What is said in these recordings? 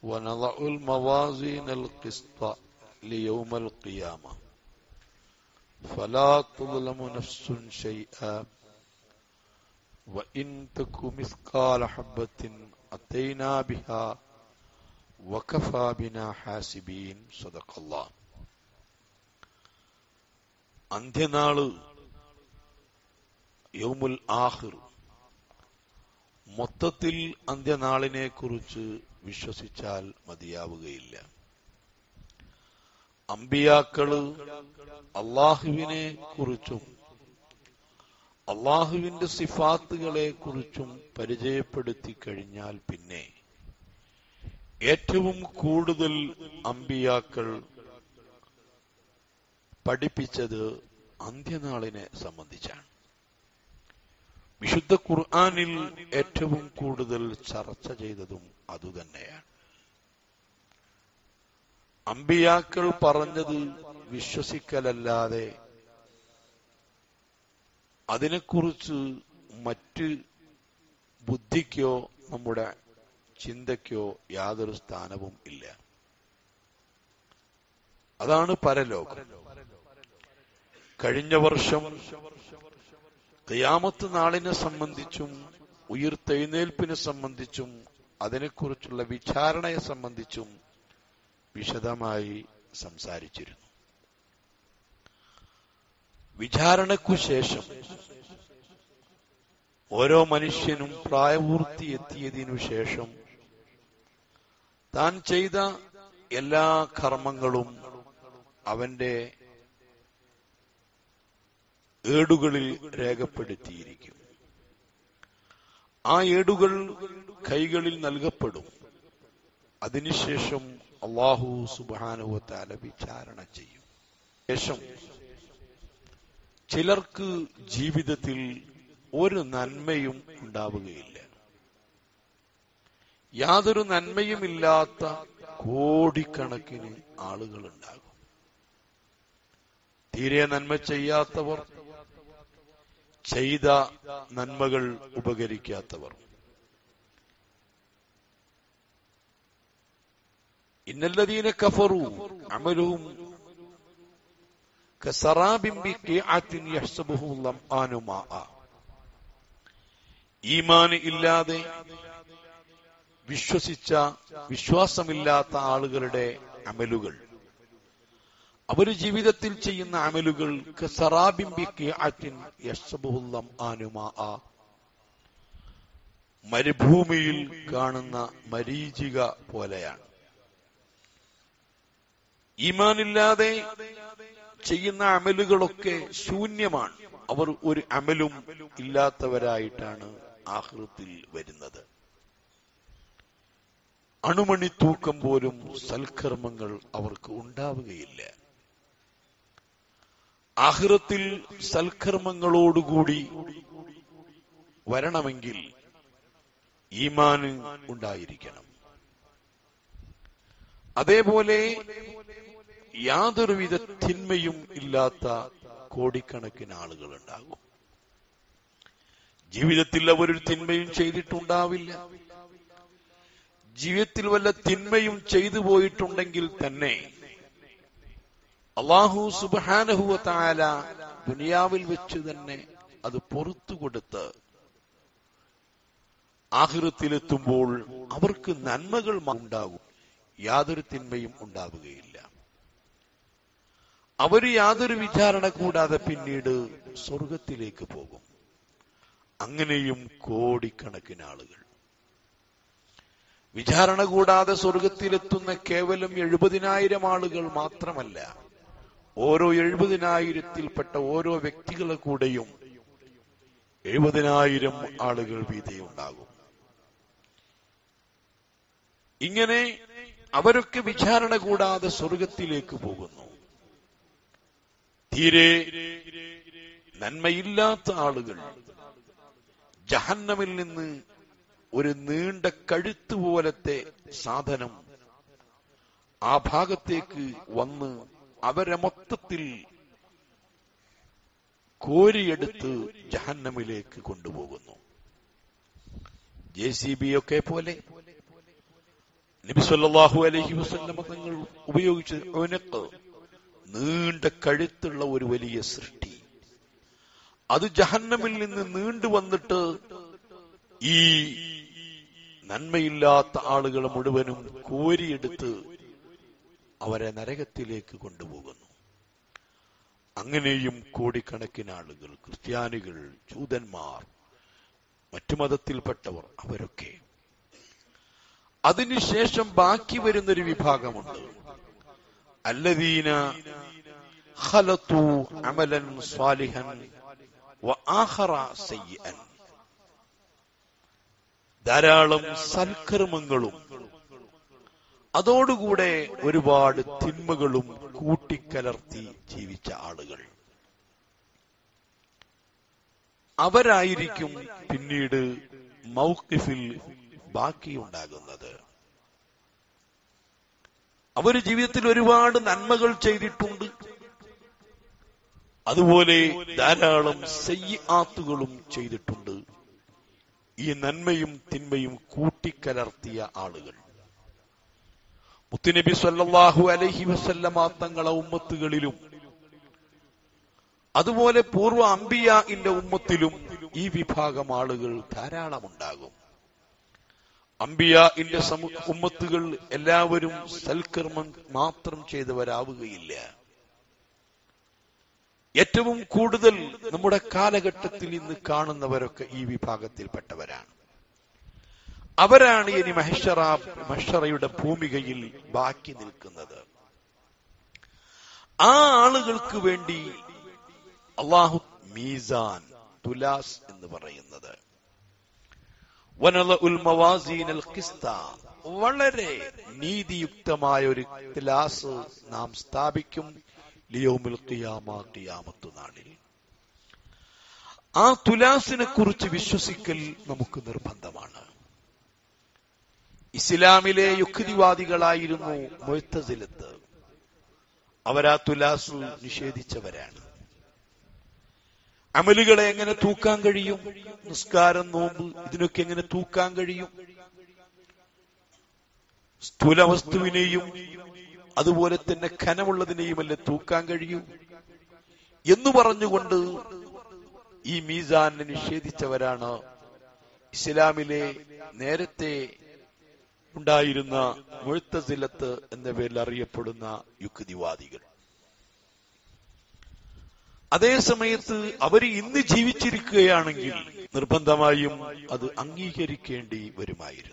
ونضع الموازين القسط ليوم القيامة فلا تظلم نفس شيئا وإن تك مثقال حبة أتينا بها وكفى بنا حاسبين صدق الله അന്ത്യനാള് യൗമുൽ ആഹിർ മൊത്തത്തിൽ അന്ത്യനാളിനെ കുറിച്ച് വിശ്വസിച്ചാൽ മതിയാവുകയില്ല അമ്പിയാക്കള് അള്ളാഹുവിനെ കുറിച്ചും അള്ളാഹുവിന്റെ സിഫാത്തുകളെ കുറിച്ചും പരിചയപ്പെടുത്തി കഴിഞ്ഞാൽ പിന്നെ ഏറ്റവും കൂടുതൽ അമ്പിയാക്കൾ പഠിപ്പിച്ചത് അന്ത്യനാളിനെ സംബന്ധിച്ചാണ് വിശുദ്ധ ഖുർആാനിൽ ഏറ്റവും കൂടുതൽ ചർച്ച ചെയ്തതും അതുതന്നെയാണ് അമ്പിയാക്കൾ പറഞ്ഞത് വിശ്വസിക്കലല്ലാതെ അതിനെക്കുറിച്ച് മറ്റ് ബുദ്ധിക്കോ നമ്മുടെ ചിന്തയ്ക്കോ യാതൊരു സ്ഥാനവും ഇല്ല അതാണ് പരലോകം കഴിഞ്ഞ വർഷം ഖിയാമത്ത് നാളിനെ സംബന്ധിച്ചും ഉയർത്തെഴുന്നേൽപ്പിനെ സംബന്ധിച്ചും അതിനെക്കുറിച്ചുള്ള വിചാരണയെ സംബന്ധിച്ചും വിശദമായി സംസാരിച്ചിരുന്നു വിചാരണയ്ക്കു ശേഷം ഓരോ മനുഷ്യനും പ്രായപൂർത്തി എത്തിയതിനു ശേഷം താൻ ചെയ്ത എല്ലാ കർമ്മങ്ങളും അവന്റെ ഏടുകളിൽ രേഖപ്പെടുത്തിയിരിക്കും ആ ഏടുകൾ കൈകളിൽ നൽകപ്പെടും അതിനുശേഷം അള്ളാഹു സുബാനുവത്താല വിചാരണ ചെയ്യും ശേഷം ചിലർക്ക് ജീവിതത്തിൽ ഒരു നന്മയും ഉണ്ടാവുകയില്ല യാതൊരു നന്മയുമില്ലാത്ത കോടിക്കണക്കിന് ആളുകൾ ഉണ്ടാകും തീരെ നന്മ ചെയ്യാത്തവർ ചെയ്ത നന്മകൾ ഉപകരിക്കാത്തവർ ഇന്നല്ലതീന കഫറു അമലുവും ഈമാന് ഇല്ലാതെ വിശ്വസിച്ച വിശ്വാസമില്ലാത്ത ആളുകളുടെ അമലുകൾ അവര് ജീവിതത്തിൽ ചെയ്യുന്ന അമലുകൾ മരുഭൂമിയിൽ കാണുന്ന മരീചിക പോലെയാണ് ഈമാനില്ലാതെ ചെയ്യുന്ന അമലുകളൊക്കെ ശൂന്യമാണ് അവർ ഒരു അമലും ഇല്ലാത്തവരായിട്ടാണ് ആഹൃത്തിൽ വരുന്നത് അണുമണി തൂക്കം പോലും സൽക്കർമ്മങ്ങൾ അവർക്ക് ഉണ്ടാവുകയില്ല ആഹൃത്തിൽ സൽക്കർമ്മങ്ങളോടുകൂടി വരണമെങ്കിൽ ഈമാന് ഉണ്ടായിരിക്കണം അതേപോലെ യാതൊരുവിധ തിന്മയും ഇല്ലാത്ത കോടിക്കണക്കിന് ആളുകൾ ഉണ്ടാകും ജീവിതത്തിൽ അവരൊരു തിന്മയും ചെയ്തിട്ടുണ്ടാവില്ല ജീവിതത്തിൽ വല്ല തിന്മയും ചെയ്തു പോയിട്ടുണ്ടെങ്കിൽ തന്നെ അള്ളാഹു സുബാനഹുവ താല ദുനിയാവിൽ വെച്ച് തന്നെ അത് പുറത്തു കൊടുത്ത് ആഹൃത്തിലെത്തുമ്പോൾ അവർക്ക് നന്മകൾ ഉണ്ടാകും യാതൊരു തിന്മയും ഉണ്ടാവുകയില്ല അവര് യാതൊരു വിചാരണ കൂടാതെ പിന്നീട് സ്വർഗത്തിലേക്ക് പോകും അങ്ങനെയും കോടിക്കണക്കിന് ആളുകൾ വിചാരണ കൂടാതെ സ്വർഗത്തിലെത്തുന്ന കേവലം എഴുപതിനായിരം ആളുകൾ മാത്രമല്ല ഓരോ എഴുപതിനായിരത്തിൽപ്പെട്ട ഓരോ വ്യക്തികളെ കൂടെയും എഴുപതിനായിരം ആളുകൾ വീതയുണ്ടാകും ഇങ്ങനെ അവരൊക്കെ വിചാരണ കൂടാതെ സ്വർഗത്തിലേക്ക് പോകുന്നു തീരെ നന്മയില്ലാത്ത ആളുകൾ ജഹന്നമിൽ നിന്ന് ഒരു നീണ്ട കഴുത്ത് പോലത്തെ സാധനം ആ ഭാഗത്തേക്ക് വന്ന് അവരെ മൊത്തത്തിൽ കോരിയെടുത്ത് ജഹന്നമിലേക്ക് കൊണ്ടുപോകുന്നു ജെ സി ബി ഒക്കെ പോലെ നബി സല്ലല്ലാഹു അലൈഹി വസല്ലമ തങ്ങൾ ഉപയോഗിച്ച ഉനക്ക് നീണ്ട കഴുത്തുള്ള ഒരു വലിയ സൃഷ്ടി അത് ജഹന്നമിൽ നിന്ന് നീണ്ടു വന്നിട്ട് ഈ നന്മയില്ലാത്ത ആളുകൾ മുഴുവനും കോരിയെടുത്ത് അവരെ നരകത്തിലേക്ക് കൊണ്ടുപോകുന്നു അങ്ങനെയും കോടിക്കണക്കിന് ആളുകൾ ക്രിസ്ത്യാനികൾ ജൂതന്മാർ മറ്റു മതത്തിൽപ്പെട്ടവർ അവരൊക്കെ അതിനുശേഷം ബാക്കി വരുന്നൊരു വിഭാഗമുണ്ട് അല്ലദീന ഖലത്തു അമലൻ സ്വാലിഹൻ വആഖറ സയ്യിഅൻ ധാരാളം സൽക്കർമ്മങ്ങളും അതോടുകൂടെ ഒരുപാട് തിന്മകളും കൂട്ടിക്കലർത്തി ജീവിച്ച ആളുകൾ അവരായിരിക്കും പിന്നീട് മൗക്കിഫിൽ ബാക്കിയുണ്ടാകുന്നത് അവര് ജീവിതത്തിൽ ഒരുപാട് നന്മകൾ ചെയ്തിട്ടുണ്ട് അതുപോലെ ധാരാളം സയ്യാത്തുകളും ചെയ്തിട്ടുണ്ട് ഈ നന്മയും തിന്മയും കൂട്ടിക്കലർത്തിയ ആളുകൾ മുത്തുനബി സല്ലല്ലാഹു അലൈഹി വസല്ലമ തങ്ങളെ ഉമ്മത്തുകളിലും അതുപോലെ പൂർവ്വ അംബിയാഇന്റെ ഉമ്മത്തിലും ഈ വിഭാഗം ആളുകൾ ധാരാളമുണ്ടാകും അംബിയാഇന്റെ സമു ഉമ്മത്തുകൾ എല്ലാവരും സൽക്കർമ്മം മാത്രം ചെയ്തവരാവുകയില്ല ഏറ്റവും കൂടുതൽ നമ്മുടെ കാലഘട്ടത്തിൽ ഇന്ന് കാണുന്നവരൊക്കെ ഈ വിഭാഗത്തിൽപ്പെട്ടവരാണ് അവരാണ് ഇനി മഹഷറ മഹഷറയുടെ ഭൂമികയിൽ ബാക്കി നിൽക്കുന്നത് ആ ആളുകൾക്ക് വേണ്ടി അള്ളാഹു മീസാൻ തുലാസ് എന്ന് പറയുന്നത് വനല ഉൽ മവാസീൻ അൽ ഖിസ്ത വളരെ നീതിയുക്തമായ ഒരു തുലാസ് നാം സ്ഥാപിക്കും ലിയോമുൽ ഖിയാമ ഖിയാമത്തു നാളിൽ ആ തുലാസിനെ കുറിച്ച് വിശ്വസിക്കൽ നമുക്ക് നിർബന്ധമാണ് ഇസ്ലാമിലെ യുക്തിവാദികളായിരുന്നു മൊയ്ത്തസിലത്ത് അവരാ തുലാസ് നിഷേധിച്ചവരാണ് അമലുകളെ എങ്ങനെ തൂക്കാൻ കഴിയും നിസ്കാരം നോമ്പ് ഇതിനൊക്കെ എങ്ങനെ തൂക്കാൻ കഴിയും സ്ഥൂല വസ്തുവിനെയും അതുപോലെ തന്നെ ഖനമുള്ളതിനെയുമല്ലേ തൂക്കാൻ കഴിയൂ എന്ന് പറഞ്ഞുകൊണ്ട് ഈ മീസാനെ നിഷേധിച്ചവരാണ് ഇസ്ലാമിലെ നേരത്തെ ഉണ്ടായിരുന്ന മുഴുത്തസിലത്ത് എന്ന പേരിൽ അറിയപ്പെടുന്ന യുക്തിവാദികൾ അതേ സമയത്ത് അവർ ഇന്ന് ജീവിച്ചിരിക്കുകയാണെങ്കിൽ നിർബന്ധമായും അത് അംഗീകരിക്കേണ്ടി വരുമായിരുന്നു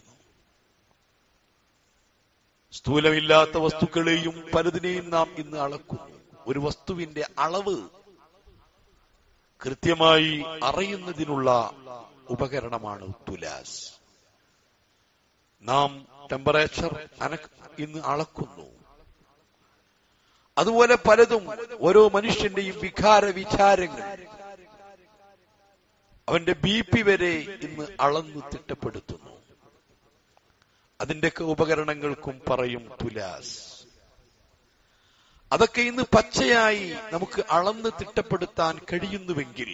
സ്ഥൂലമില്ലാത്ത വസ്തുക്കളെയും പലതിനെയും നാം ഇന്ന് അളക്കുന്നു ഒരു വസ്തുവിന്റെ അളവ് കൃത്യമായി അറിയുന്നതിനുള്ള ഉപകരണമാണ് തുലാസ് നാം ടെമ്പറേച്ചർ അന ഇന്ന് അളക്കുന്നു അതുപോലെ പലതും ഓരോ മനുഷ്യന്റെയും വികാര വിചാരങ്ങൾ അവന്റെ ബി പി വരെ ഇന്ന് അളന്നു തിട്ടപ്പെടുത്തുന്നു അതിന്റെയൊക്കെ ഉപകരണങ്ങൾക്കും പറയും തുലാസ് അതൊക്കെ ഇന്ന് പച്ചയായി നമുക്ക് അളന്ന് തിട്ടപ്പെടുത്താൻ കഴിയുന്നുവെങ്കിൽ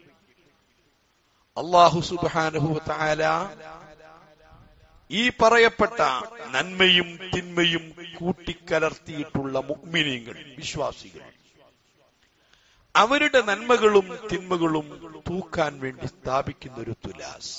അള്ളാഹു സുബാനഹു താല ഈ പറയപ്പെട്ട നന്മയും തിന്മയും കൂട്ടിക്കലർത്തിയിട്ടുള്ള മുഗ്മിനീങ്ങൾ വിശ്വാസികൾ അവരുടെ നന്മകളും തിന്മകളും തൂക്കാൻ വേണ്ടി സ്ഥാപിക്കുന്ന ഒരു തുലാസ്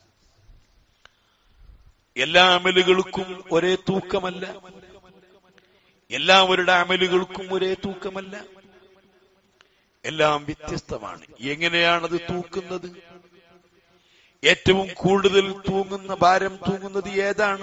എല്ലാ അമലുകൾക്കും ഒരേ തൂക്കമല്ല എല്ലാവരുടെ അമലുകൾക്കും ഒരേ തൂക്കമല്ല എല്ലാം വ്യത്യസ്തമാണ് എങ്ങനെയാണത് തൂക്കുന്നത് ഏറ്റവും കൂടുതൽ തൂങ്ങുന്ന ഭാരം തൂങ്ങുന്നത് ഏതാണ്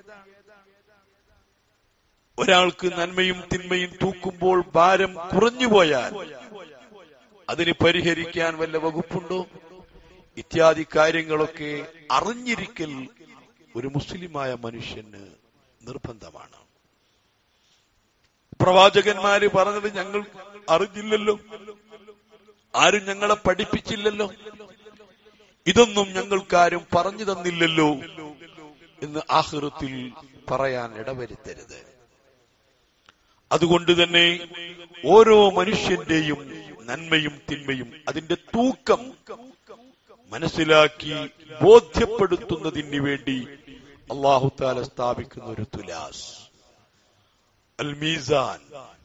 ഒരാൾക്ക് നന്മയും തിന്മയും തൂക്കുമ്പോൾ ഭാരം കുറഞ്ഞുപോയാൽ അതിന് പരിഹരിക്കാൻ വല്ല വകുപ്പുണ്ടോ ഇത്യാദി കാര്യങ്ങളൊക്കെ അറിഞ്ഞിരിക്കൽ ഒരു മുസ്ലിമായ മനുഷ്യന് നിർബന്ധമാണ് പ്രവാചകന്മാര് പറഞ്ഞത് ഞങ്ങൾ അറിഞ്ഞില്ലല്ലോ ആരും ഞങ്ങളെ പഠിപ്പിച്ചില്ലല്ലോ ഇതൊന്നും ഞങ്ങൾക്കാരും പറഞ്ഞു തന്നില്ലല്ലോ എന്ന് ആഹൃത്തിൽ പറയാൻ ഇടവരുത്തരുത് അതുകൊണ്ട് തന്നെ ഓരോ മനുഷ്യന്റെയും നന്മയും തിന്മയും അതിന്റെ തൂക്കം മനസ്സിലാക്കി ബോധ്യപ്പെടുത്തുന്നതിന് വേണ്ടി അള്ളാഹുത്താല സ്ഥാപിക്കുന്ന ഒരു തുലാസ് അൽ മീസാൻ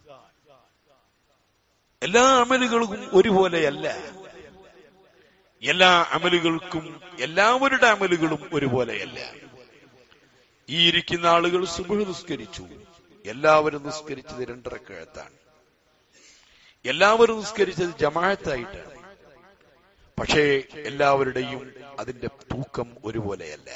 എല്ലാ അമലുകൾക്കും ഒരുപോലെയല്ല എല്ലാ അമലുകൾക്കും എല്ലാവരുടെ അമലുകളും ഒരുപോലെയല്ല ഈ ഇരിക്കുന്ന ആളുകൾ സുബഹ നിസ്കരിച്ചു എല്ലാവരും നിസ്കരിച്ചത് രണ്ടരക്കിഴത്താണ് എല്ലാവരും നിസ്കരിച്ചത് ജമാഅത്തായിട്ടാണ് പക്ഷേ എല്ലാവരുടെയും അതിന്റെ തൂക്കം ഒരുപോലെയല്ല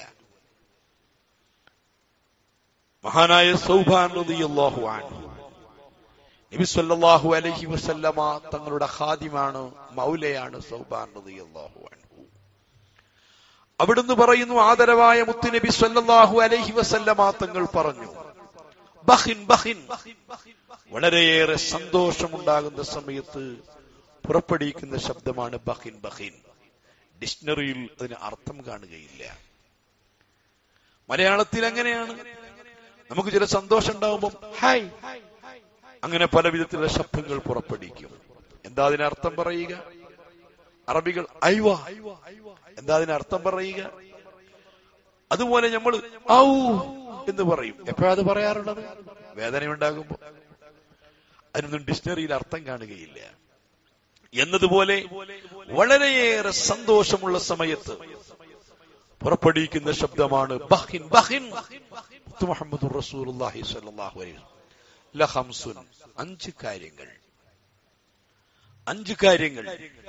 മഹാനായ സൗഭാൻ റളിയല്ലാഹു അൻഹു നബി സല്ലല്ലാഹു അലൈഹി വസല്ലമ തങ്ങളുടെ ഖാദിമാണ് മൗലയാണ് സൗബാൻ റളിയല്ലാഹു അൻഹു അവിടുന്ന് പറയുന്നു ആദരവായ മുത്തുനബി സല്ലല്ലാഹു അലൈഹി വസല്ലമ തങ്ങൾ പറഞ്ഞു ബഹിൻ ബഹിൻ വളരെയേറെ സന്തോഷമുണ്ടാകുന്ന സമയത്ത് പുറപ്പെടുവിക്കുന്ന ശബ്ദമാണ് ബഹിൻ ബഹിൻ ഡിക്ഷണറിയിൽ അതിന് അർത്ഥം കാണുകയില്ല മലയാളത്തിൽ അങ്ങനെയാണ് നമുക്ക് ചില സന്തോഷം ഉണ്ടാകുമ്പോൾ ഹായ് അങ്ങനെ പല വിധത്തിലുള്ള ശബ്ദങ്ങൾ പുറപ്പെടുവിക്കും എന്താ അതിന് അർത്ഥം പറയുക അറബികൾ ഐവ എന്താ അതിന് അർത്ഥം പറയുക അതുപോലെ നമ്മൾ ഔ എന്ന് പറയും എപ്പോഴാ അത് പറയാറുള്ളത് വേദനയുണ്ടാകുമ്പോ അതിനൊന്നും ഡിക്ഷണറിയിൽ അർത്ഥം കാണുകയില്ല എന്നതുപോലെ വളരെയേറെ സന്തോഷമുള്ള സമയത്ത് പുറപ്പെടുവിക്കുന്ന ശബ്ദമാണ് ബഹിൻ ബഹിൻ മുഹമ്മദ് റസൂലുള്ളാഹി സ്വല്ലല്ലാഹു അലൈഹി ലഹംസുൻ അഞ്ച് കാര്യങ്ങൾ അഞ്ച് കാര്യങ്ങൾ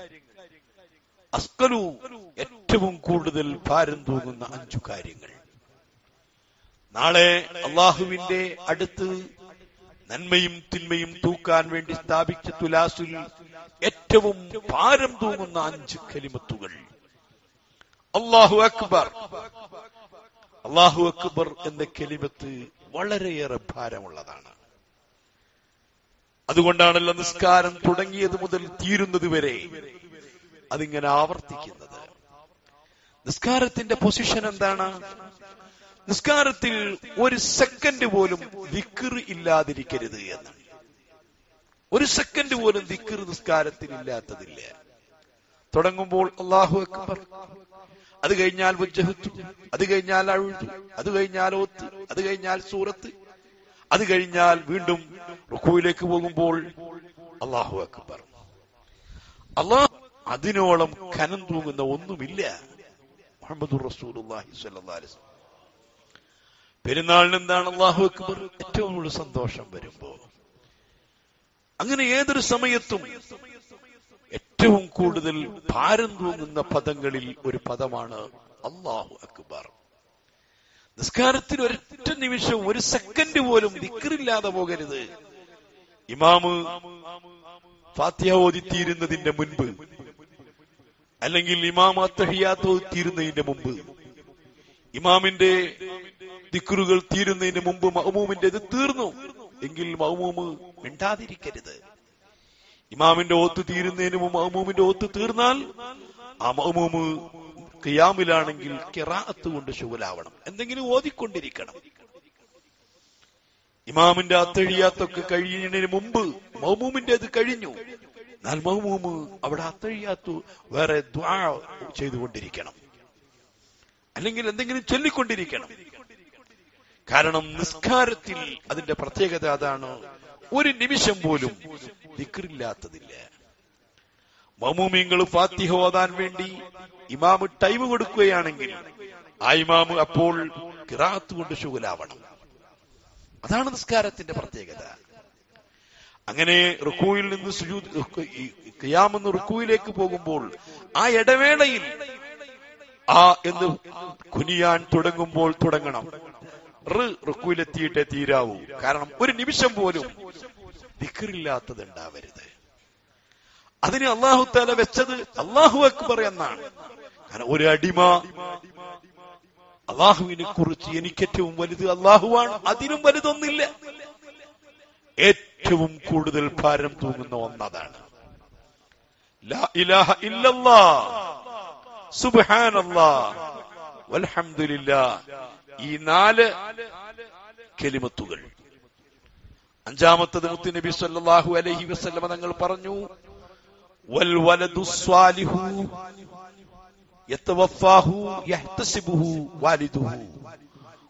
അസ്കലു ഏറ്റവും കൂടുതൽ ഭാരം തൂങ്ങുന്ന അഞ്ചു കാര്യങ്ങൾ നാളെ അള്ളാഹുവിന്റെ അടുത്ത് നന്മയും തിന്മയും തൂക്കാൻ വേണ്ടി സ്ഥാപിച്ച തുലാസുൽ ഏറ്റവും ഭാരം തൂങ്ങുന്ന അഞ്ച് കലിമത്തുകൾ അള്ളാഹു അക്ബർ അള്ളാഹു അക്ബർ എന്ന കലിമത്ത് വളരെയേറെ ഭാരമുള്ളതാണ് അതുകൊണ്ടാണല്ലോ നിസ്കാരം തുടങ്ങിയത് മുതൽ തീരുന്നത് വരെ അതിങ്ങനെ ആവർത്തിക്കുന്നത് നിസ്കാരത്തിന്റെ പൊസിഷൻ എന്താണ് നിസ്കാരത്തിൽ ഒരു സെക്കൻഡ് പോലും ദിക്കർ ഇല്ലാതിരിക്കരുത് എന്ന് ഒരു സെക്കൻഡ് പോലും ദിക്കർ നിസ്കാരത്തിൽ ഇല്ലാത്തതില്ല തുടങ്ങുമ്പോൾ അള്ളാഹു അക്ബർ അത് കഴിഞ്ഞാൽ വജ്ജഹത്തു അത് കഴിഞ്ഞാൽ അഴുതു അത് കഴിഞ്ഞാൽ ഓത്ത് അത് കഴിഞ്ഞാൽ സൂറത്ത് അത് കഴിഞ്ഞാൽ വീണ്ടും റുഖുവിലേക്ക് പോകുമ്പോൾ അള്ളാഹു അക്ബർ അള്ളാഹ് അതിനോളം കനം തൂങ്ങുന്ന ഒന്നുമില്ല മുഹമ്മദ് റസൂലുള്ളാഹി സ്വല്ലല്ലാഹു അലൈഹി വസല്ലം പെരുന്നാളിന് എന്താണ് അള്ളാഹു അക്ബർ ഏറ്റവും കൂടുതൽ സന്തോഷം വരുമ്പോ അങ്ങനെ ഏതൊരു സമയത്തും ഏറ്റവും കൂടുതൽ ഭാരം തൂങ്ങുന്ന പദങ്ങളിൽ ഒരു പദമാണ് അള്ളാഹു അക്ബർ നിസ്കാരത്തിൽ ഒരൊറ്റ നിമിഷം ഒരു സെക്കൻഡ് പോലും ദിക്കറില്ലാതെ പോകരുത് ഇമാമ് ഫാത്തിഹ ഓതിത്തീരുന്നതിന്റെ മുൻപ് അല്ലെങ്കിൽ ഇമാം അത്തഹിയാത്ത് ഓതിത്തീരുന്നതിന്റെ മുമ്പ് ഇമാമിന്റെ ദിക്കറുകൾ തീരുന്നതിന് മുമ്പ് മഹമൂമിന്റെ ഇത് തീർന്നു എങ്കിൽ മഹമൂമ് മിണ്ടാതിരിക്കരുത് ഇമാമിന്റെ ഓത്ത് തീരുന്നതിന് മുമ്പ് മഹമൂമിന്റെ ഓത്ത് തീർന്നാൽ ആ മഹമൂമ് ഖിയാമിലാണെങ്കിൽ കിറാത്ത് കൊണ്ട് ശുവലാവണം എന്തെങ്കിലും ഓതിക്കൊണ്ടിരിക്കണം ഇമാമിന്റെ അത്തഴിയാത്തൊക്കെ കഴിയുന്നതിന് മുമ്പ് മഹമൂമിന്റെ അത് കഴിഞ്ഞു എന്നാൽ മഹമൂമ് അവിടെ അത്തഴിയാത്തു വേറെ ദ്വാ ചെയ്തുകൊണ്ടിരിക്കണം അല്ലെങ്കിൽ എന്തെങ്കിലും ചൊല്ലിക്കൊണ്ടിരിക്കണം കാരണം നിസ്കാരത്തിൽ അതിന്റെ പ്രത്യേകത അതാണ് ഒരു നിമിഷം പോലും ദിക്റില്ലാത്തതില്ല മമൂമിങ്ങൾ ഫാത്തിഹ ഓതാൻ വേണ്ടി ഇമാമ് ടൈം കൊടുക്കുകയാണെങ്കിൽ ആ ഇമാമ് അപ്പോൾ കിറാത്ത് കൊണ്ട് ശുഗലാവണം അതാണ് നിസ്കാരത്തിന്റെ പ്രത്യേകത അങ്ങനെ റുക്കുവിൽ നിന്ന് സുജൂദ് ഖിയാമെന്ന് റുക്കുവിലേക്ക് പോകുമ്പോൾ ആ ഇടവേളയിൽ ആ എന്ന് കുനിയാൻ തുടങ്ങുമ്പോൾ തുടങ്ങണം റ് റുക്കുവിലെത്തിയിട്ടേ തീരാവൂ കാരണം ഒരു നിമിഷം പോലും ദിക്കറില്ലാത്തത് ഉണ്ടാവരുത് അതിന് അള്ളാഹു തല വെച്ചത് അള്ളാഹു അക്ബർ എന്നാണ് കാരണം ഒരു അടിമ അള്ളാഹുവിനെ കുറിച്ച് എനിക്ക് ഏറ്റവും വലുത് അള്ളാഹുവാണ് അതിനും വലുതൊന്നില്ല ഏറ്റവും കൂടുതൽ ഭാരം തൂങ്ങുന്ന ഒന്നതാണ് ലാ ഇലാഹ ഇല്ലല്ലാ സുബ്ഹാനല്ലാ വൽഹംദുലില്ലാ ഈ നാല് കെലിമത്തുകൾ അഞ്ചാമത്തത് മുത്തു നബി സല്ലല്ലാഹു അലൈഹി വസല്ലമ തങ്ങൾ പറഞ്ഞു വൽ വലദു സ്വാലിഹു യതവഫാഹു യഹ്തസിബുഹു വാലിദുഹു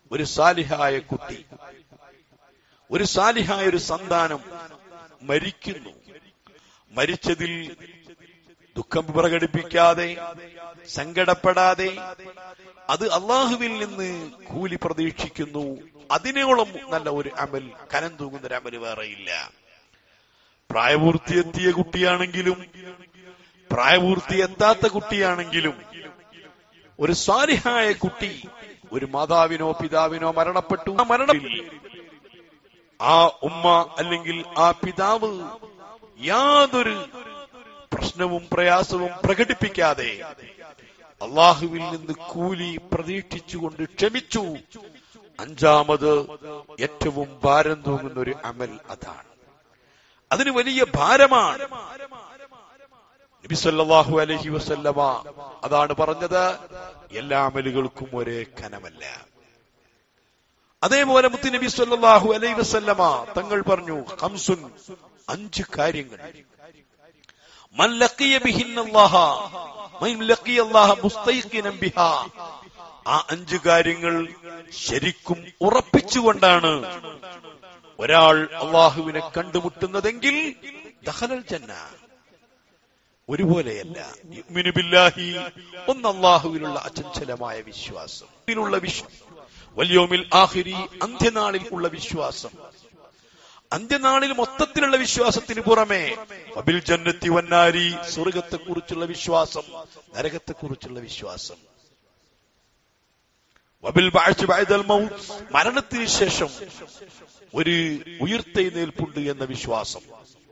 ഒരു സാലിഹായ കുട്ടി ഒരു സാലിഹായ ഒരു സന്താനം മരിക്കുന്നു മരിച്ചതിൽ ദുഃഖം പ്രകടിപ്പിക്കാതെ സങ്കടപ്പെടാതെ അത് അള്ളാഹുവിൽ നിന്ന് കൂലി പ്രതീക്ഷിക്കുന്നു അതിനോളം നല്ല ഒരു അമൽ കനം തൂങ്ങുന്ന ഒരു അമൽ വേറെയില്ല പ്രായപൂർത്തിയെത്തിയ കുട്ടിയാണെങ്കിലും പ്രായപൂർത്തി എത്താത്ത കുട്ടിയാണെങ്കിലും ഒരു സ്വാരിഹായ കുട്ടി ഒരു മാതാവിനോ പിതാവിനോ മരണപ്പെട്ടു ആ മരണം ആ ഉമ്മ അല്ലെങ്കിൽ ആ പിതാവ് യാതൊരു പ്രശ്നവും പ്രയാസവും പ്രകടിപ്പിക്കാതെ അള്ളാഹുവിൽ നിന്ന് കൂലി പ്രതീക്ഷിച്ചുകൊണ്ട് ക്ഷമിച്ചു അഞ്ചാമത് ഏറ്റവും ഭാരം തൂങ്ങുന്ന ഒരു അമൽ അതാണ് അതിന് വലിയ ഭാരമാണ് നബി സല്ലല്ലാഹു അലൈഹി വസല്ലമ അതാണ് പറഞ്ഞത് എല്ലാ അമലുകൾക്കും ഒരേ കനമല്ല അതേപോലെ മുത്തു നബി സല്ലല്ലാഹു അലൈഹി വസല്ലമ തങ്ങൾ പറഞ്ഞു ഹംസുൻ അഞ്ച് കാര്യങ്ങൾ മൻ ലഖിയ ബിഹിന്നല്ലാഹ മൻ ലഖിയ അല്ലാഹ മുസ്തൈഖിനൻ ബിഹാ ആ അഞ്ച് കാര്യങ്ങൾ ശരിക്കും ഉറപ്പിച്ചുകൊണ്ടാണ് ഒരാൾ അള്ളാഹുവിനെ കണ്ടുമുട്ടുന്നതെങ്കിൽ ദഹലൽ ജന്ന ഒരുപോലെയല്ല യുഅ്മിനു ബില്ലാഹി ഒന്ന് അള്ളാഹുവിലുള്ള അചഞ്ചലമായ വിശ്വാസം ഇതിലുള്ള വിശ്വാസം വല്യോമിൽ ആഹിരി അന്ത്യനാളിൽ ഉള്ള വിശ്വാസം അന്ത്യനാളിൽ മൊത്തത്തിലുള്ള വിശ്വാസത്തിന് പുറമെ വബിൽ ജന്നത്തി വന്നാരി സ്വർഗത്തെ കുറിച്ചുള്ള വിശ്വാസം നരകത്തെ കുറിച്ചുള്ള വിശ്വാസം വബിൽ ബഅസ് ബഅദൽ മൗത്ത് മരണത്തിന് ശേഷം ഒരു ഉയർത്തെഴുന്നേൽപ്പുണ്ട് എന്ന വിശ്വാസം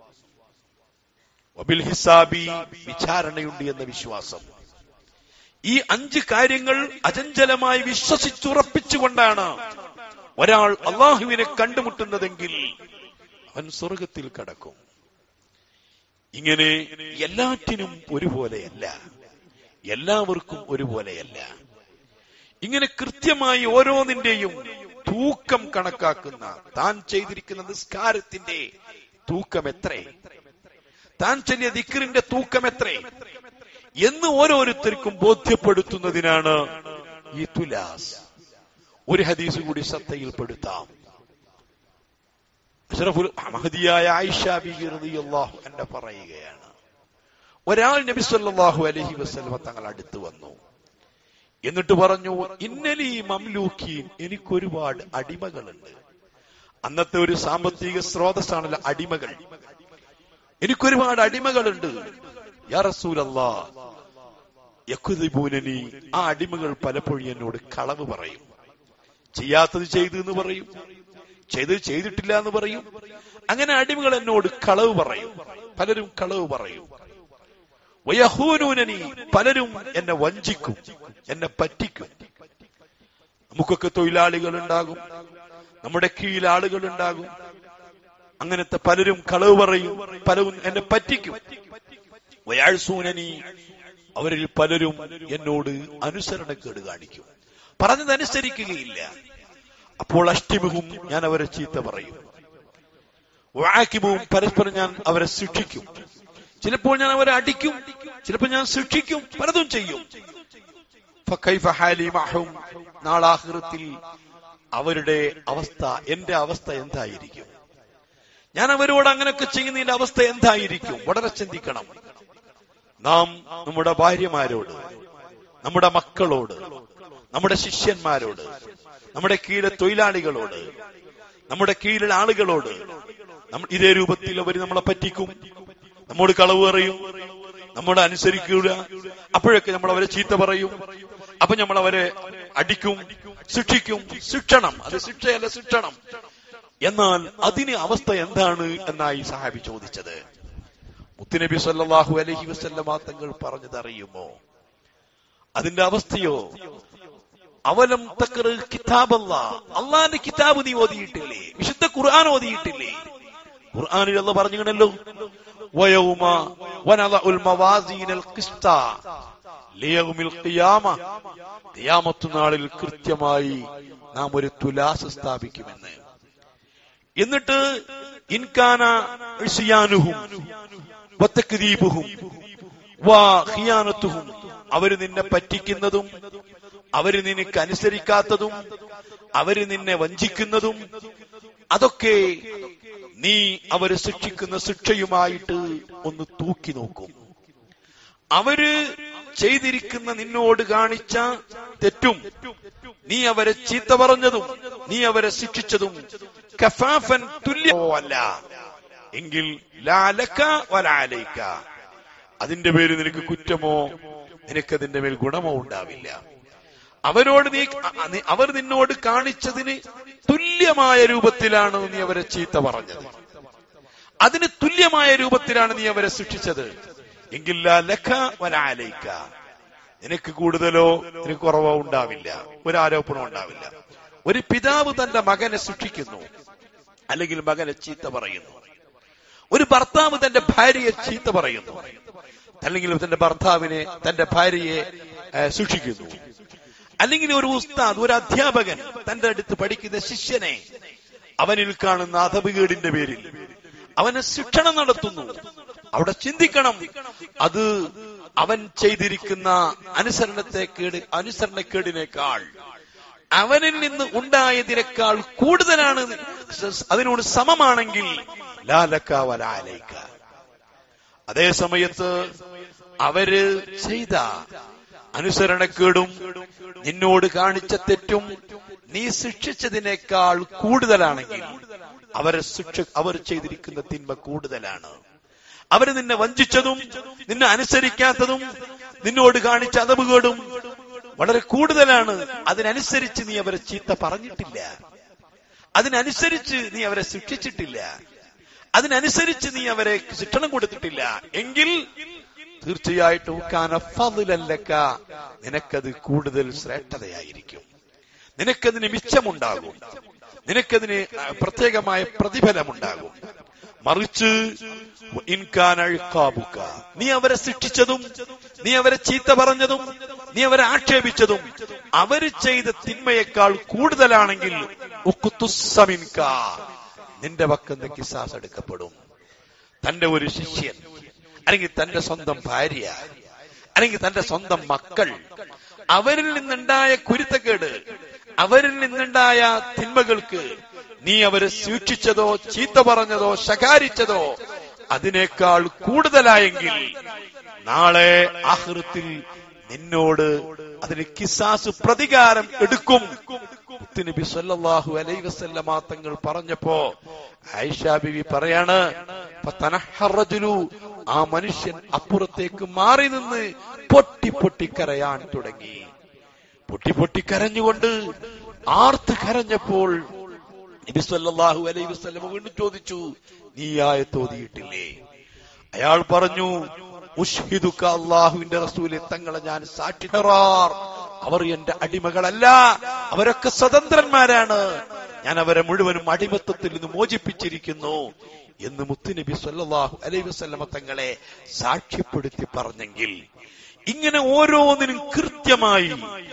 വബിൽ ഹിസാബി വിചാരണയുണ്ട് എന്ന വിശ്വാസം ഈ അഞ്ച് കാര്യങ്ങൾ അചഞ്ചലമായി വിശ്വസിച്ചുറപ്പിച്ചുകൊണ്ടാണ് ഒരാൾ അള്ളാഹുവിനെ കണ്ടുമുട്ടുന്നതെങ്കിൽ അവൻ സ്വർഗത്തിൽ കടക്കും ഇങ്ങനെ എല്ലാറ്റിനും ഒരുപോലെയല്ല എല്ലാവർക്കും ഒരുപോലെയല്ല ഇങ്ങനെ കൃത്യമായി ഓരോന്നിന്റെയും തൂക്കം കണക്കാക്കുന്ന താൻ ചെയ്തിരിക്കുന്ന നിസ്കാരത്തിന്റെ തൂക്കം എത്രേ താൻ ചെല്ലിയ ദിക്കറിന്റെ തൂക്കം എത്രേ എന്ന് ഓരോരുത്തർക്കും ബോധ്യപ്പെടുത്തുന്നതിനാണ് ഈ തുലാസ് ഒരു ഹദീസ് കൂടി ശ്രദ്ധയിൽപ്പെടുത്താം അഷ്റഫുൽ മഹദിയായ ആയിഷ ബീവി റളിയല്ലാഹു അൻഹ പറയുകയാണ് ഒരാൾ നബി സല്ലല്ലാഹു അലൈഹി വസല്ലമ തങ്ങൾ അടുത്ത് വന്നു എന്നിട്ട് പറഞ്ഞു ഇന്നലി മംലൂക്കീൻ എനിക്കൊരുപാട് അടിമകളുണ്ട് അന്നത്തെ ഒരു സാമ്പത്തിക സ്രോതസ്സാണല്ലോ അടിമകൾ എനിക്കൊരുപാട് അടിമകളുണ്ട് യാ റസൂലല്ലാ യക്കുദിബൂനനി ആ അടിമകൾ പലപ്പോഴും എന്നോട് കളവ് പറയും ചെയ്യാത്തത് ചെയ്തു എന്ന് പറയും ചെയ്തത് ചെയ്തിട്ടില്ല എന്ന് പറയും അങ്ങനെ അടിമകൾ എന്നോട് കളവ് പറയും പലരും കളവ് പറയും വയഹൂനൂനനി പലരും എന്നെ വഞ്ചിക്കും എന്നെ പറ്റിക്കും നമുക്കൊക്കെ തൊഴിലാളികൾ ഉണ്ടാകും നമ്മുടെ കീഴിൽ ആളുകൾ ഉണ്ടാകും അങ്ങനത്തെ പലരും കളവ് പറയും പലരും എന്നെ പറ്റിക്കും വയാഴ്സൂനനി അവരിൽ പലരും എന്നോട് അനുസരണക്കേട് കാണിക്കും പറഞ്ഞതനുസരിക്കുകയില്ല അപ്പോൾ അഷ്ടിമുഖും ഞാൻ അവരെ ചീത്ത പറയും വാക്കിമും പരസ്പരം ഞാൻ അവരെ ശിക്ഷിക്കും ചിലപ്പോൾ ഞാൻ അവരെ അടിക്കും ചിലപ്പോൾ ഞാൻ ശിക്ഷിക്കും പലതും ചെയ്യും ഫക്കൈഫ ഹാലി മഹും നാളാഹൃത്തിൽ അവരുടെ അവസ്ഥ എന്റെ അവസ്ഥ എന്തായിരിക്കും ഞാൻ അവരോട് അങ്ങനെയൊക്കെ ചെയ്യുന്നതിന്റെ അവസ്ഥ എന്തായിരിക്കും വളരെ ചിന്തിക്കണം നാം നമ്മുടെ ഭാര്യമാരോട് നമ്മുടെ മക്കളോട് നമ്മുടെ ശിഷ്യന്മാരോട് നമ്മുടെ കീഴിലെ തൊഴിലാളികളോട് നമ്മുടെ കീഴിലെ ആളുകളോട് നമ്മ- ഇതേ രൂപത്തിൽ അവർ നമ്മളെ പറ്റിക്കും നമ്മോട് കളവ് പറയും നമ്മോട് അനുസരിക്കുക അപ്പോഴൊക്കെ നമ്മൾ അവരെ ചീത്ത പറയും അപ്പൊ നമ്മൾ അവരെ അടിക്കും ശിക്ഷിക്കും ശിക്ഷണം അത് ശിക്ഷയല്ല ശിക്ഷണം എന്നാൽ അതിന് അവസ്ഥ എന്താണ് എന്നായി സഹാബി ചോദിച്ചത് മുത്തുനബി സല്ലല്ലാഹു അലൈഹി വസല്ലമ തങ്ങൾ പറഞ്ഞത് അറിയുമോ അതിന്റെ അവസ്ഥയോ അവലം തക്കറ് കിതാബല്ല അള്ളാന്റെ കിതാബ് നീ ഓതിയിട്ടില്ലേ വിശുദ്ധ ഖുർആൻ ഓതിയിട്ടില്ലേ ഖുർആനിൽ അല്ല പറഞ്ഞിങ്ങനല്ലോ വയൗമ വനദഉൽ മവാസീനൽ ഖിസ്ത ലിയൗമിൽ ഖിയാമ ഖിയാമത്ത് നാളിൽ കൃത്യമായി നാം ഒരു തുലാസ് സ്ഥാപിക്കുമെന്ന് എന്നിട്ട് ഇൻകാന ഇസ്യാനുഹും വത്തക്ദീബുഹും വാ ഖിയാനത്തുഹും അവര് നിന്നെ പറ്റിക്കുന്നതും അവര് നിനക്ക് അനുസരിക്കാത്തതും അവര് നിന്നെ വഞ്ചിക്കുന്നതും അതൊക്കെ നീ അവര് ശിക്ഷിക്കുന്ന ശിക്ഷയുമായിട്ട് ഒന്ന് തൂക്കി നോക്കും അവര് ചെയ്തിരിക്കുന്ന നിന്നോട് കാണിച്ച തെറ്റും നീ അവരെ ചീത്ത പറഞ്ഞതും നീ അവരെ ശിക്ഷിച്ചതും കഫാഫൻ തുല്യമോ അല്ല എങ്കിൽ ലാലക്ക വലാലയ്ക്ക അതിന്റെ പേര് നിനക്ക് കുറ്റമോ നിനക്കതിന്റെ മേൽ ഗുണമോ ഉണ്ടാവില്ല അവരോട് നീ നീ- അവർ നിന്നോട് കാണിച്ചതിന് തുല്യമായ രൂപത്തിലാണ് നീ അവരെ ചീത്ത പറഞ്ഞത് അതിന് തുല്യമായ രൂപത്തിലാണ് നീ അവരെ ശിക്ഷിച്ചത് എങ്കിൽ ലാ ലക വലാ അലൈക നിനക്ക് കൂടുതലോ നിനക്ക് കുറവോ ഉണ്ടാവില്ല ഒരു ആരോപണം ഉണ്ടാവില്ല ഒരു പിതാവ് തന്റെ മകനെ ശിക്ഷിക്കുന്നു അല്ലെങ്കിൽ മകനെ ചീത്ത പറയുന്നു ഒരു ഭർത്താവ് തന്റെ ഭാര്യയെ ചീത്ത പറയുന്നു അല്ലെങ്കിൽ തന്റെ ഭർത്താവിനെ തന്റെ ഭാര്യയെ ഏ, ശിക്ഷിക്കുന്നു അല്ലെങ്കിൽ ഒരു ഉസ്താദ് ഒരു അധ്യാപകൻ തന്റെ അടുത്ത് പഠിക്കുന്ന ശിഷ്യനെ അവനിൽ കാണുന്ന അധപകേടിന്റെ പേരിൽ അവന് ശിക്ഷണം നടത്തുന്നു അവിടെ ചിന്തിക്കണം അത് അവൻ ചെയ്തിരിക്കുന്ന അനുസരണത്തെക്കേട് അനുസരണക്കേടിനേക്കാൾ അവനിൽ നിന്ന് ഉണ്ടായതിനേക്കാൾ കൂടുതലാണ് അതിനോട് സമമാണെങ്കിൽ ലാലക്ക വലാലയ്ക്ക അതേ സമയത്ത് അവര് ചെയ്ത അനുസരണക്കേടും നിന്നോട് കാണിച്ച തെറ്റും നീ ശിക്ഷിച്ചതിനേക്കാൾ കൂടുതലാണെങ്കിൽ അവരെ ശിക്ഷ അവർ ചെയ്തിരിക്കുന്ന തിന്മ കൂടുതലാണ് അവര് നിന്നെ വഞ്ചിച്ചതും നിന്നെ അനുസരിക്കാത്തതും നിന്നോട് കാണിച്ച അതവുകേടും വളരെ കൂടുതലാണ് അതിനനുസരിച്ച് നീ അവരെ ചീത്ത പറഞ്ഞിട്ടില്ല അതിനനുസരിച്ച് നീ അവരെ ശിക്ഷിച്ചിട്ടില്ല അതിനനുസരിച്ച് നീ അവരെ ശിക്ഷണം കൊടുത്തിട്ടില്ല എങ്കിൽ തീർച്ചയായിട്ടും കാന ഫضലല്ലക്ക നിനക്കത് കൂടുതൽ ശ്രേഷ്ഠതയായിരിക്കും നിനക്കതിന് മിച്ചമുണ്ടാകും നിനക്കതിന് പ്രത്യേകമായ പ്രതിഫലമുണ്ടാകും മറിച്ച് ഇൻകാൻ അഴുക്കാബുക്ക നീ അവരെ ശിക്ഷിച്ചതും നീ അവരെ ചീത്ത പറഞ്ഞതും നീ അവരെ ആക്ഷേപിച്ചതും അവര് ചെയ്ത തിന്മയേക്കാൾ കൂടുതലാണെങ്കിൽ ഉക്കുത്തുസ്സമിൻക നിന്റെ പക്കന്ന് കിസാസ് എടുക്കപ്പെടും തന്റെ ഒരു ശിഷ്യൻ അല്ലെങ്കിൽ തന്റെ സ്വന്തം ഭാര്യ അല്ലെങ്കിൽ തന്റെ സ്വന്തം മക്കൾ അവരിൽ നിന്നുണ്ടായ കുരുത്തക്കേട് അവരിൽ നിന്നുണ്ടായ തിന്മകൾക്ക് നീ അവരെ സൂക്ഷിച്ചതോ ചീത്ത പറഞ്ഞതോ ശകാരിച്ചതോ അതിനേക്കാൾ കൂടുതലായെങ്കിൽ നാളെ ആഹൃത്തിൽ നിന്നോട് അതിന് കിസാസ് പ്രതികാരം എടുക്കും നബി സല്ലല്ലാഹു അലൈഹി വസല്ലമ തങ്ങൾ പറഞ്ഞപ്പോ ആയിഷ ബിവി പറയാണ് ഫതനഹ റജുലു ആ മനുഷ്യൻ അപ്പുറത്തേക്ക് മാറി നിന്ന് പൊട്ടി പൊട്ടി കരയാൻ തുടങ്ങി പൊട്ടി പൊട്ടി കരഞ്ഞുകൊണ്ട് ആർത്ത് കരഞ്ഞപ്പോൾ നബി സല്ലല്ലാഹു അലൈഹി വസല്ലമ വീണ്ടും ചോദിച്ചു നീ ആയത്തോതിയിട്ടില്ലേ അയാൾ പറഞ്ഞു ഉഷ്ഹിദുക അള്ളാഹുവിന്റെ റസൂലെ തങ്ങളെ ഞാൻ സാക്ഷി ഖറാർ. അവർ എന്റെ അടിമകളല്ല അവരൊക്കെ സ്വതന്ത്രന്മാരാണ് ഞാൻ അവരെ മുഴുവനും അടിമത്തത്തിൽ നിന്ന് മോചിപ്പിച്ചിരിക്കുന്നു എന്ന് മുത്തുനബി സല്ലല്ലാഹു അലൈഹി വസല്ലമ തങ്ങളെ സാക്ഷ്യപ്പെടുത്തി പറഞ്ഞെങ്കിൽ ഇങ്ങനെ ഓരോന്നിനും കൃത്യമായി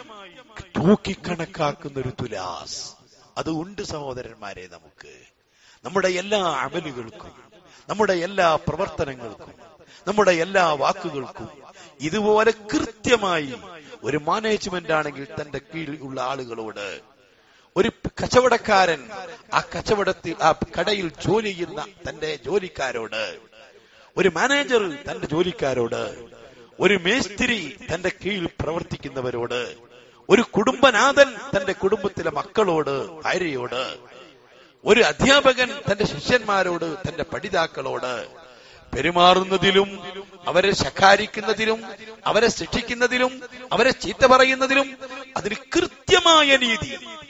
തൂക്കിക്കണക്കാക്കുന്ന ഒരു തുലാസ് അത് ഉണ്ട് സഹോദരന്മാരെ നമുക്ക് നമ്മുടെ എല്ലാ അമലുകൾക്കും നമ്മുടെ എല്ലാ പ്രവർത്തനങ്ങൾക്കും നമ്മുടെ എല്ലാ വാക്കുകൾക്കും ഇതുപോലെ കൃത്യമായി ഒരു മാനേജ്മെന്റ് ആണെങ്കിൽ തന്റെ കീഴിൽ ഉള്ള ആളുകളോട് ഒരു കച്ചവടക്കാരൻ ആ കച്ചവടത്തിൽ ആ കടയിൽ ജോലി ചെയ്യുന്ന തന്റെ ജോലിക്കാരോട് ഒരു മാനേജർ തന്റെ ജോലിക്കാരോട് ഒരു മേസ്തിരി തന്റെ കീഴിൽ പ്രവർത്തിക്കുന്നവരോട് ഒരു കുടുംബനാഥൻ തന്റെ കുടുംബത്തിലെ മക്കളോട് ഭാര്യയോട് ഒരു അധ്യാപകൻ തന്റെ ശിഷ്യന്മാരോട് തന്റെ പഠിതാക്കളോട് പെരുമാറുന്നതിലും അവരെ ശകാരിക്കുന്നതിലും അവരെ ശിക്ഷിക്കുന്നതിലും അവരെ ചീത്ത പറയുന്നതിലും അതിന് കൃത്യമായ നീതി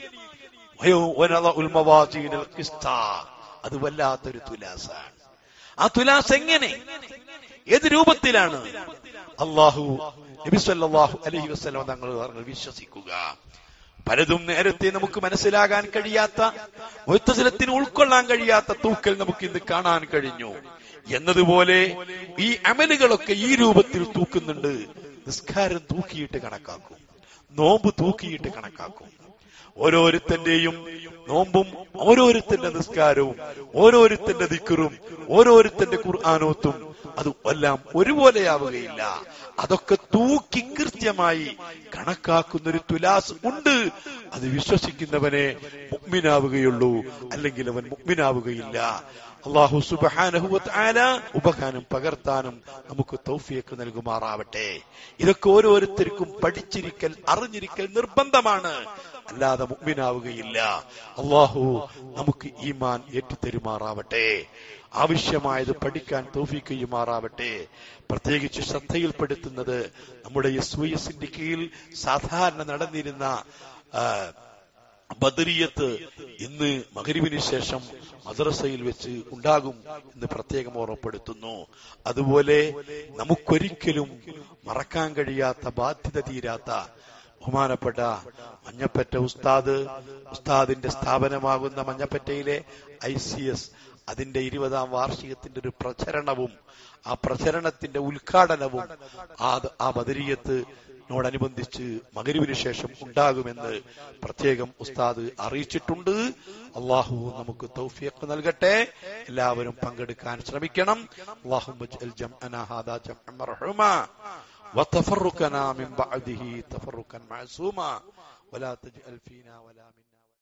വയോ വനള ഉൽമവാചീനൽ ഖിസ്ത. അത് വല്ലാത്തൊരു തുലാസാണ് ആ തുലാസ് എങ്ങനെ ഏത് രൂപത്തിലാണ് അള്ളാഹു നബി സല്ലല്ലാഹു അലൈഹി വസല്ലം തങ്ങൾ പറഞ്ഞ് വിശ്വസിക്കുക പലതും നേരത്തെ നമുക്ക് മനസ്സിലാകാൻ കഴിയാത്ത മുത്തസിലത്തിന് ഉൾക്കൊള്ളാൻ കഴിയാത്ത തൂക്കൽ നമുക്ക് ഇന്ന് കാണാൻ കഴിഞ്ഞു എന്നതുപോലെ ഈ അമലുകളൊക്കെ ഈ രൂപത്തിൽ തൂക്കുന്നുണ്ട് നിസ്കാരം തൂക്കിയിട്ട് കണക്കാക്കും നോമ്പ് തൂക്കിയിട്ട് കണക്കാക്കും ഓരോരുത്തന്റെയും നോമ്പും ഓരോരുത്തന്റെ നിസ്കാരവും ഓരോരുത്തന്റെ ദിക്കറും ഓരോരുത്തന്റെ ഖുർആാനോത്തും അത് എല്ലാം ഒരുപോലെയാവുകയില്ല അതൊക്കെ തൂക്കി കൃത്യമായി കണക്കാക്കുന്ന ഒരു തുലാസ് ഉണ്ട് അത് വിശ്വസിക്കുന്നവനെ മുഗ്മിനാവുകയുള്ളൂ അല്ലെങ്കിൽ അവൻ മുഗ്മിനാവുകയില്ല അള്ളാഹു സുബാനഹുല ഉപകാരം പകർത്താനും നമുക്ക് തൗഫിയൊക്കെ നൽകുമാറാവട്ടെ ഇതൊക്കെ ഓരോരുത്തർക്കും പഠിച്ചിരിക്കൽ അറിഞ്ഞിരിക്കൽ നിർബന്ധമാണ് അല്ലാതെ മുഗ്മിനാവുകയില്ല അള്ളാഹു നമുക്ക് ഈമാൻ ഏറ്റുതരുമാറാവട്ടെ ആവശ്യമായത് പഠിക്കാൻ തോഫിക്കുമാറാവട്ടെ പ്രത്യേകിച്ച് ശ്രദ്ധയിൽപ്പെടുത്തുന്നത് നമ്മുടെ എസ് വൈ എസിന്റെ കീഴിൽ സാധാരണ നടന്നിരുന്ന ആ, ബദരിയത്ത് ഇന്ന് മകരിവിന് ശേഷം മദ്രസയിൽ വെച്ച് ഉണ്ടാകും എന്ന് പ്രത്യേകം ഓർമ്മപ്പെടുത്തുന്നു അതുപോലെ നമുക്കൊരിക്കലും മറക്കാൻ കഴിയാത്ത ബാധ്യത തീരാത്ത ബഹുമാനപ്പെട്ട മഞ്ഞപ്പറ്റ ഉസ്താദ് ഉസ്താദിന്റെ സ്ഥാപനമാകുന്ന മഞ്ഞപ്പറ്റയിലെ ഐ സി എസ് അതിന്റെ ഇരുപതാം വാർഷികത്തിന്റെ ഒരു പ്രചരണവും ആ പ്രചരണത്തിന്റെ ഉദ്ഘാടനവും ആ ആ ബദരീയത്ത് നോടനുബന്ധിച്ച് മകരിവിന് ശേഷം ഉണ്ടാകുമെന്ന് പ്രത്യേകം ഉസ്താദ് അറിയിച്ചിട്ടുണ്ട് അള്ളാഹു നമുക്ക് തൗഫീഖ് നൽകട്ടെ എല്ലാവരും പങ്കെടുക്കാൻ ശ്രമിക്കണം അള്ളാഹു وتفرقنا من بعده تفرقا معصوما ولا تجعل فينا ولا منا